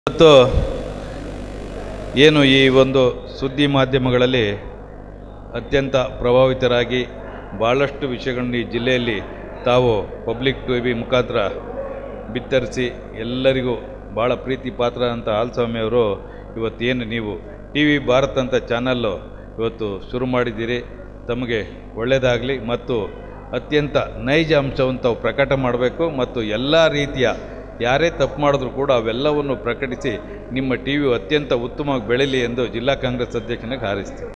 ಇವತ್ತು ಏನು ಈ ಒಂದು ಸುದ್ದಿ ಮಾಧ್ಯಮಗಳಲ್ಲಿ ಅತ್ಯಂತ ಪ್ರಭಾವಿತರಾಗಿ ಭಾಳಷ್ಟು ವಿಷಯಗಳನ್ನ ಈ ಜಿಲ್ಲೆಯಲ್ಲಿ ತಾವು ಪಬ್ಲಿಕ್ ಟಿ ವಿ ಮುಖಾಂತರ ಬಿತ್ತರಿಸಿ ಎಲ್ಲರಿಗೂ ಭಾಳ ಪ್ರೀತಿ ಪಾತ್ರ ಅಂತ ಹಾಲ್ಸ್ವಾಮಿ ಅವರು ಇವತ್ತೇನು ನೀವು ಟಿ ವಿ ಭಾರತ್ ಅಂತ ಚಾನಲ್ಲು ಇವತ್ತು ಶುರು ಮಾಡಿದ್ದೀರಿ ತಮಗೆ ಒಳ್ಳೆಯದಾಗಲಿ ಮತ್ತು ಅತ್ಯಂತ ನೈಜ ಅಂಶವನ್ನು ತಾವು ಪ್ರಕಟ ಮಾಡಬೇಕು ಮತ್ತು ಎಲ್ಲ ರೀತಿಯ ಯಾರೇ ತಪ್ಪು ಮಾಡಿದ್ರು ಕೂಡ ಅವೆಲ್ಲವನ್ನು ಪ್ರಕಟಿಸಿ ನಿಮ್ಮ ಟಿ ವಿ ಅತ್ಯಂತ ಉತ್ತಮವಾಗಿ ಬೆಳೀಲಿ ಎಂದು ಜಿಲ್ಲಾ ಕಾಂಗ್ರೆಸ್ ಅಧ್ಯಕ್ಷನಿಗೆ ಹಾರೈಸ್ತೀನಿ